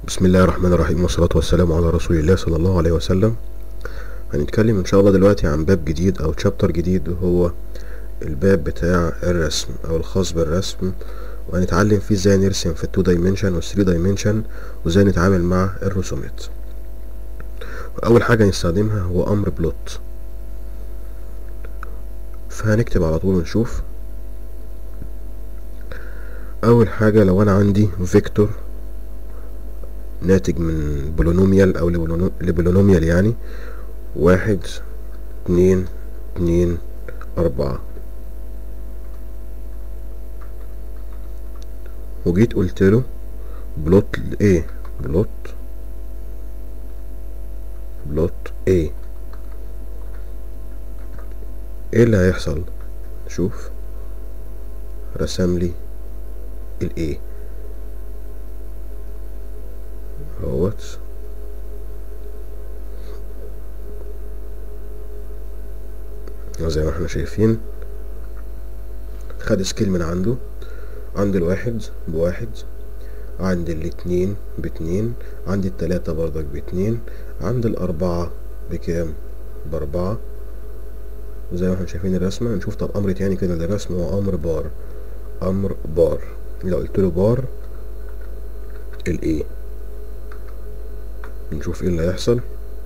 بسم الله الرحمن الرحيم والصلاة والسلام على رسول الله صلى الله عليه وسلم هنتكلم ان شاء الله دلوقتي عن باب جديد او تشابتر جديد وهو الباب بتاع الرسم او الخاص بالرسم وهنتعلم فيه ازاي نرسم في التو دايمنشن والثري دايمنشن وازاي نتعامل مع الرسومات اول حاجة نستخدمها هو امر بلوت فهنكتب على طول ونشوف اول حاجة لو انا عندي فيكتور ناتج من بولينوميال او لبولينوميال يعني واحد اتنين اتنين اربعة وجيت قلت له بلوت ايه بلوت بلوت ايه ايه اللي هيحصل شوف رسم لي الايه اهوت زي ما احنا شايفين خد سكيل من عنده عند الواحد بواحد عند الاتنين باتنين عند التلاتة برضك باتنين عند الاربعة بكام باربعة زي ما احنا شايفين الرسمة نشوف طب امر تاني كده للرسم هو امر بار امر بار لو قلت له بار الايه نشوف ايه اللي هيحصل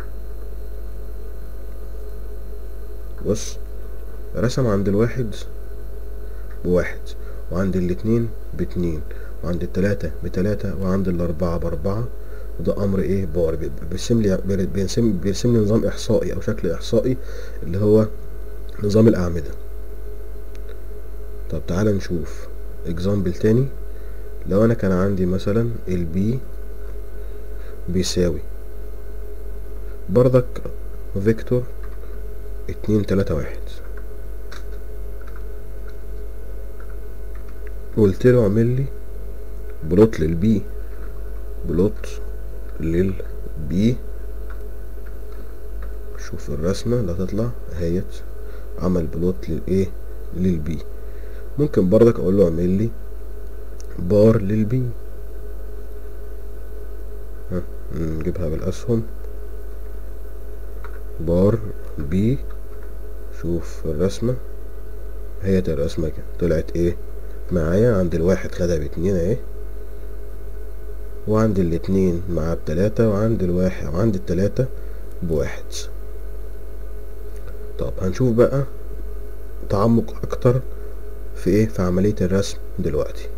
بص رسم عند الواحد بواحد وعند الاتنين باتنين وعند التلاتة بتلاتة وعند الاربعة باربعة وده امر ايه بار بيرسم لي بيرسم بيرسم لي نظام احصائي او شكل احصائي اللي هو نظام الاعمدة طب تعالى نشوف اكزامبل تاني لو انا كان عندي مثلا البي بيساوي برضك فيكتور اتنين تلاتة واحد قلت له اعمل لي بلوت للبي بلوت للبي شوف الرسمة اللي هتطلع اهيت عمل بلوت للايه للبي ممكن برضك اقول له اعمل لي بار للبي ها نجيبها بالاسهم بار بي شوف الرسمة هي الرسمة كده طلعت ايه معايا عند الواحد خدها باتنين اهي وعند الاتنين مع بتلاتة وعند الواحد وعند التلاتة بواحد طب هنشوف بقى تعمق اكتر في ايه في عملية الرسم دلوقتي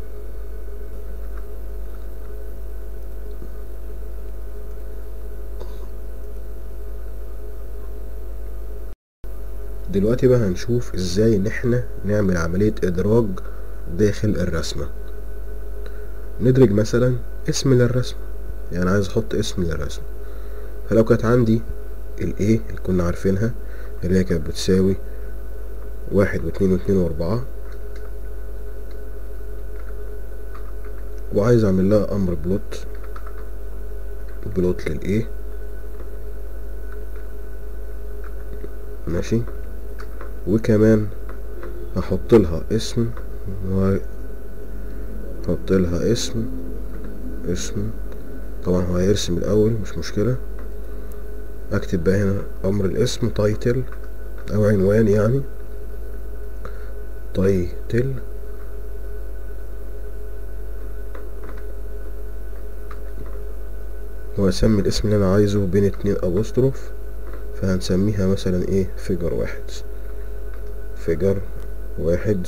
دلوقتي بقى هنشوف ازاي ان احنا نعمل عملية ادراج داخل الرسمة ندرج مثلا اسم للرسمة يعني عايز احط اسم للرسمة فلو كانت عندي الايه اللي كنا عارفينها اللي هي كانت بتساوي واحد واتنين واتنين واربعة وعايز اعمل لها امر بلوت بلوت للايه ماشي وكمان هحط لها اسم و هحط لها اسم اسم طبعا هو هيرسم الاول مش مشكلة اكتب بقى هنا امر الاسم تايتل او عنوان يعني تايتل واسمي الاسم اللي انا عايزه بين اتنين ابوستروف فهنسميها مثلا ايه فيجر واحد فيجر واحد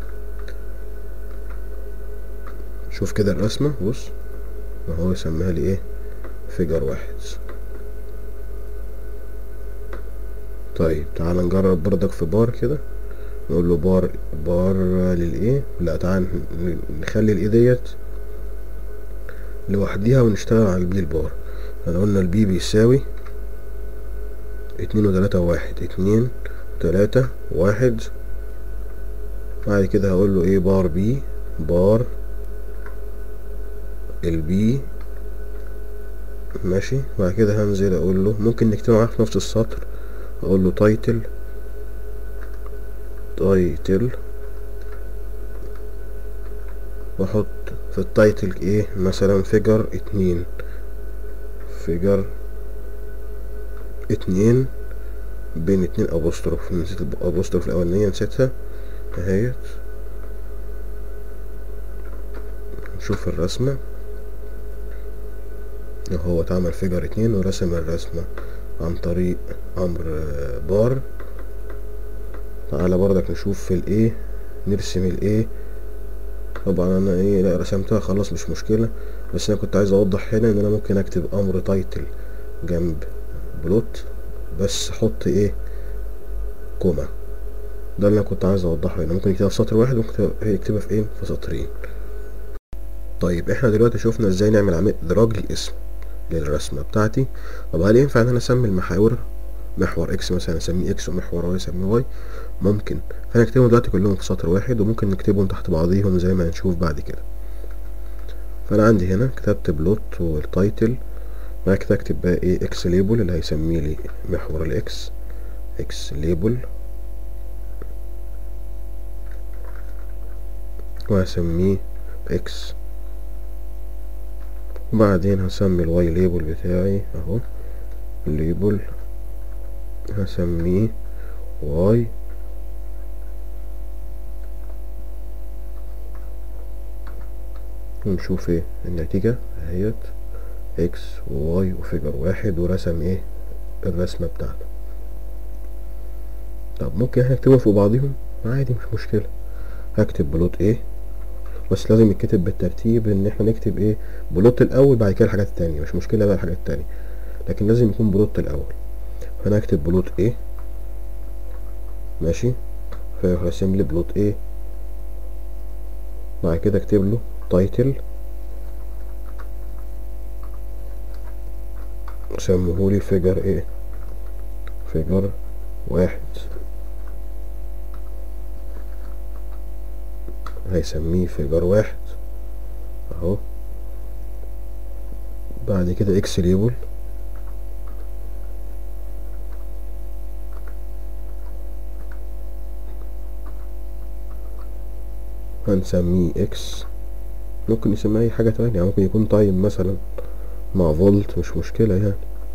شوف كده الرسمة بص اهو يسميها لي ايه فيجر واحد طيب تعال نجرب بردك في بار كده نقول له بار بار للايه لا تعال نخلي الايه ديت لوحديها ونشتغل على البي البار احنا قلنا البي بيساوي اتنين وتلاتة وواحد اتنين تلاتة واحد بعد كده هقول له ايه بار بي بار البي ماشي بعد كده هنزل اقول له ممكن نكتبه معاه في نفس السطر اقول له تايتل تايتل واحط في التايتل ايه مثلا فيجر اتنين فيجر اتنين بين اتنين ابوستروف نسيت الابوستروف الاولانية نسيتها اهيت نشوف الرسمة هو اتعمل فيجر اتنين ورسم الرسمة عن طريق امر بار تعالى برضك نشوف في الايه نرسم الايه طبعا انا ايه لا رسمتها خلاص مش مشكلة بس انا كنت عايز اوضح هنا ان انا ممكن اكتب امر تايتل جنب بلوت بس احط ايه كوما ده اللي انا كنت عايز اوضحه هنا ممكن يكتبها في سطر واحد ممكن يكتبها في ايه في سطرين طيب احنا دلوقتي شفنا ازاي نعمل عملية ادراج للاسم للرسمة بتاعتي طب هل ينفع ان انا اسمي المحاور محور اكس مثلا اسميه اكس ومحور واي اسميه واي ممكن فنكتبهم دلوقتي كلهم في سطر واحد وممكن نكتبهم تحت بعضيهم زي ما هنشوف بعد كده فانا عندي هنا كتبت بلوت والتايتل بعد كده اكتب بقى ايه اكس ليبل اللي هيسميه لي محور الاكس اكس ليبل وهسميه اكس وبعدين هسمي الواي ليبل بتاعي اهو ليبل هسميه واي ونشوف ايه النتيجة اهيت اكس وواي وفيجر واحد ورسم ايه الرسمة بتاعته طب ممكن هنكتبهم فوق بعضهم عادي مش مشكلة هكتب بلوت ايه بس لازم يتكتب بالترتيب ان احنا نكتب ايه بلوت الاول بعد كده الحاجات التانية مش مشكلة بقى الحاجات التانية لكن لازم يكون بلوت الاول فانا هكتب بلوت ايه ماشي فيرسم لي بلوت ايه بعد كده اكتب له تايتل سموهولي فيجر ايه فيجر واحد هيسميه فيجر واحد اهو بعد كده اكس ليبل هنسميه اكس ممكن نسميه اي حاجة تانية ممكن يكون تايم مثلا مع فولت مش مشكلة يعني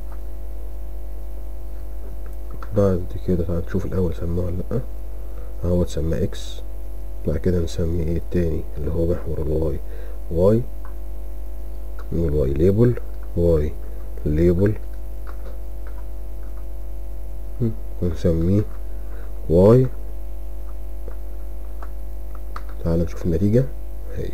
بعد كده تعال نشوف الاول سماه ولا لا اهو اتسمى اكس بعد كده نسمي ايه التاني اللي هو محور الواي واي والواي ليبل واي ليبل ونسميه واي تعال نشوف النتيجة اهيت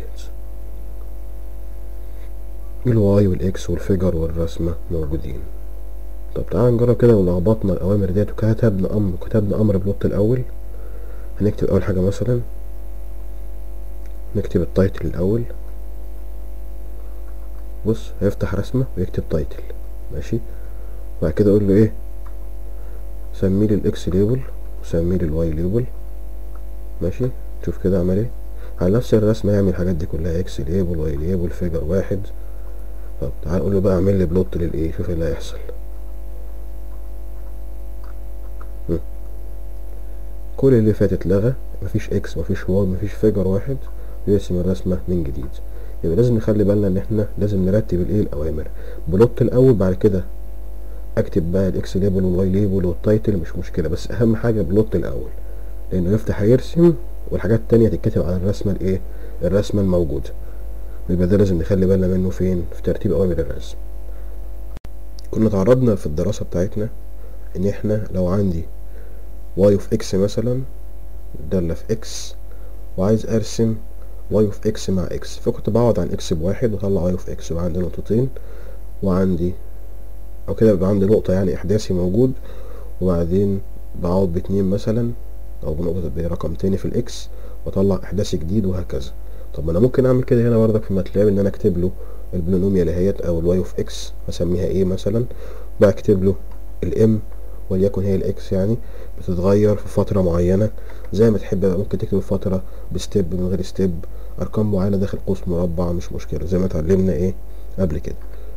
الواي والاكس والفيجر والرسمة موجودين طب تعال نجرب كده لو لخبطنا الاوامر ديت وكتبنا امر كتبنا امر بلوت الاول هنكتب اول حاجة مثلا نكتب التايتل الاول بص هيفتح رسمة ويكتب تايتل ماشي بعد كده اقول له ايه سمي لي الاكس ليبل وسمي لي الواي ليبل ماشي شوف كده عمل ايه على نفس الرسمة يعمل الحاجات دي كلها اكس ليبل واي ليبل فيجر واحد طب تعال نقول له بقى اعمل لي بلوت للايه شوف ايه اللي هيحصل كل اللي فات اتلغى مفيش اكس مفيش واي مفيش فيجر واحد يرسم الرسمة من جديد يبقى لازم نخلي بالنا ان احنا لازم نرتب الايه الاوامر بلوت الاول بعد كده اكتب بقى الاكس ليبل والواي ليبل والتايتل مش مشكلة بس اهم حاجة بلوت الاول لانه يفتح يرسم والحاجات التانية تتكتب على الرسمة الايه الرسمة الموجودة يبقى ده لازم نخلي بالنا منه فين في ترتيب اوامر الرسم كنا تعرضنا في الدراسة بتاعتنا ان احنا لو عندي واي اوف اكس مثلا دالة في اكس وعايز ارسم واي اوف اكس مع اكس فكنت بعوض عن اكس بواحد واطلع واي اوف اكس وعندي نقطتين وعندي او كده بيبقى عندي نقطة يعني احداثي موجود وبعدين بعوض باتنين مثلا او بنقطة برقم تاني في الاكس واطلع احداثي جديد وهكذا طب ما انا ممكن اعمل كده هنا برضك في ماتلاب ان انا اكتب له البولينوميال اهيت او الواي اوف اكس اسميها ايه مثلا بكتب له الام وليكن هي الاكس يعني بتتغير في فترة معينة زي ما تحب بقى ممكن تكتب الفترة بستيب من غير ستيب ارقام معينة داخل قوس مربع مش مشكلة زي ما اتعلمنا ايه قبل كده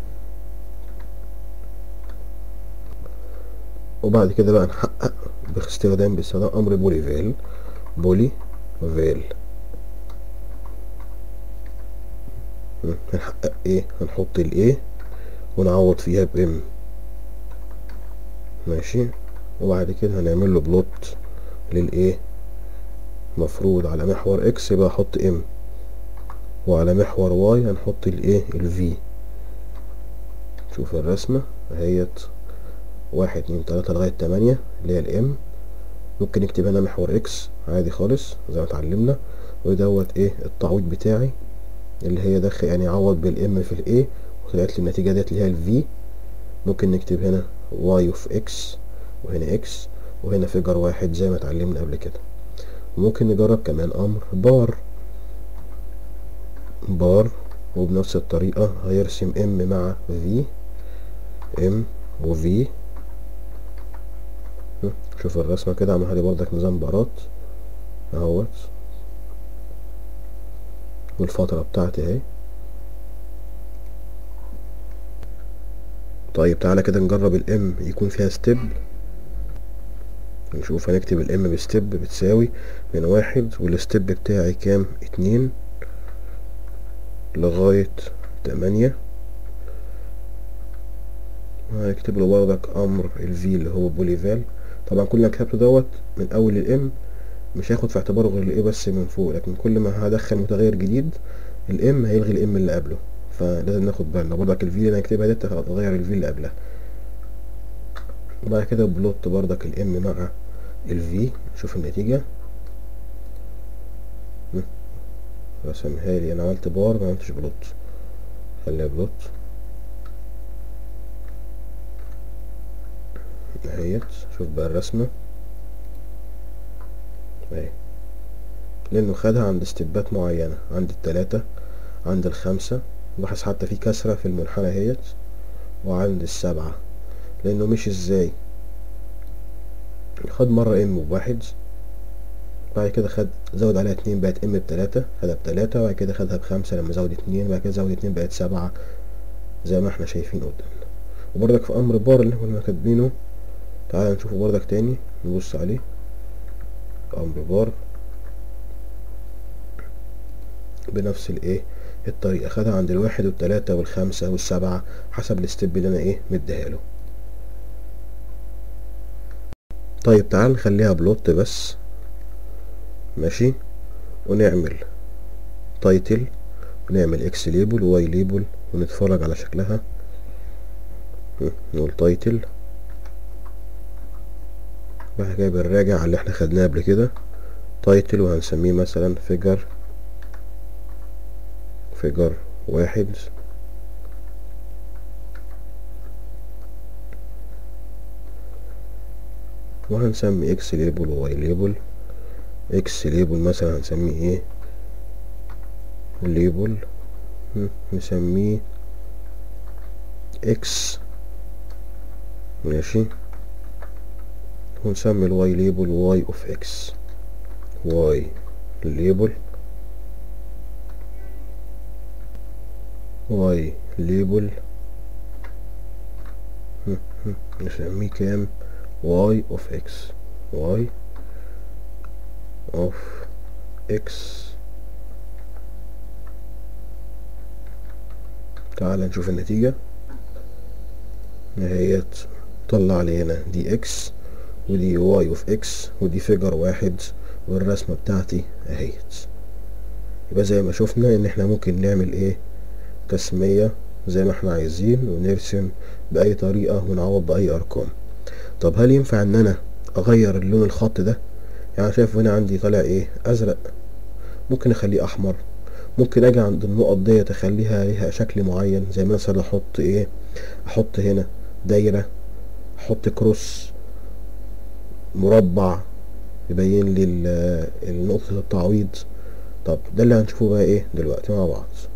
وبعد كده بقى نحقق باستخدام باستخدام امر بولي فيل بولي فيل هنحقق ايه هنحط الايه ونعوض فيها بام ماشي وبعد كده هنعمل له بلوت للايه مفروض على محور اكس يبقى احط ام وعلى محور واي هنحط الايه الفي شوف الرسمة اهيت واحد اتنين تلاتة لغاية تمانية اللي هي الام ممكن نكتب هنا محور اكس عادي خالص زي ما اتعلمنا ودوت ايه التعويض بتاعي اللي هي دخل يعني عوض بالام في الايه وطلعت لي النتيجة ديت اللي هي الفي ممكن نكتب هنا واي اوف اكس وهنا اكس وهنا فيجر واحد زي ما اتعلمنا قبل كده وممكن نجرب كمان امر بار بار وبنفس الطريقة هيرسم ام مع في ام وفي شوف الرسمة كده عملها لي برضك نظام بارات اهوت والفترة بتاعتي اهي طيب تعالى كده نجرب الام يكون فيها ستيب نشوف هنكتب الام بستيب بتساوي من واحد والستيب بتاعي كام اتنين لغاية تمانية هنكتب له برضك امر الفي اللي هو بوليفال طبعا كل اللي كتبته دوت من اول الام مش هياخد في اعتباره غير الايه بس من فوق لكن كل ما هدخل متغير جديد الام هيلغي الام اللي قبله فلازم ناخد بالنا برضك الفي اللي انا هكتبها ديت هتغير الفي اللي قبلها وبعد كده بلوت برضك الام مع الفي شوف النتيجة رسمها لي انا عملت بار ما عملتش بلوت خليها بلوت اهيت شوف بقى الرسمة اهي لانه خدها عند استبات معينة عند التلاتة عند الخمسة لاحظ حتى في كسرة في المنحنى اهيت وعند السبعة لانه مش ازاي خد مرة ام بواحد بعد كده خد زود عليها اتنين بقت ام بتلاتة خدها بتلاتة بعد كده خدها بخمسة لما زود اتنين بعد كده زود اتنين بقت سبعة زي ما احنا شايفين قدامنا وبرضك في امر بار اللي كنا كاتبينه تعالى نشوفه برضك تاني نبص عليه امر بار بنفس الايه الطريقة خدها عند الواحد والتلاتة والخمسة والسبعة حسب الستيب اللي انا ايه مديها له طيب تعال نخليها بلوت بس ماشي ونعمل تايتل ونعمل اكس ليبل وواي ليبل ونتفرج على شكلها نقول تايتل بعد كده بنراجع على اللي احنا خدناه قبل كده تايتل وهنسميه مثلا فيجر فيجر واحد وهنسمي اكس ليبل وواي ليبل اكس ليبل مثلا هنسميه ايه ليبل نسميه اكس ماشي ونسمي الواي ليبل واي اوف اكس واي ليبل واي ليبل نسميه كام y of x y of x تعال نشوف النتيجة نهاية طلع لي هنا دي x ودي y of x ودي فيجر واحد والرسمة بتاعتي اهيت يبقى زي ما شفنا ان احنا ممكن نعمل ايه تسمية زي ما احنا عايزين ونرسم بأي طريقة ونعوض بأي أرقام طب هل ينفع ان انا اغير اللون الخط ده يعني شايف هنا عندي طالع ايه ازرق ممكن اخليه احمر ممكن اجي عند النقط ديت اخليها ليها شكل معين زي مثلا احط ايه احط هنا دايرة احط كروس مربع يبين لي نقطة التعويض طب ده اللي هنشوفه بقى ايه دلوقتي مع بعض